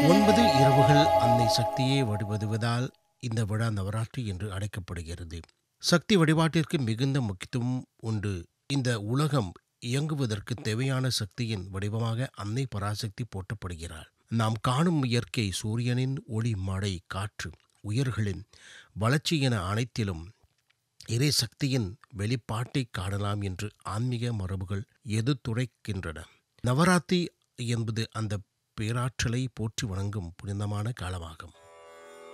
ஒன்பது இரவுகள் அன்னை சக்தியை வழிபடுவதால் இந்த விழா நவராத்திரி என்று அழைக்கப்படுகிறது சக்தி வழிபாட்டிற்கு மிகுந்த முக்கியத்துவம் உண்டு இந்த உலகம் இயங்குவதற்கு தேவையான சக்தியின் வடிவமாக அன்னை பராசக்தி போற்றப்படுகிறாள் நாம் காணும் இயற்கை சூரியனின் ஒளி மழை காற்று உயிர்களின் வளர்ச்சி என அனைத்திலும் இறை சக்தியின் வெளிப்பாட்டை காணலாம் என்று ஆன்மீக மரபுகள் எதிர்த்துரைக்கின்றன நவராத்திரி என்பது அந்த பேராற்றலை போற்றி வணங்கும் புனிதமான காலமாகும்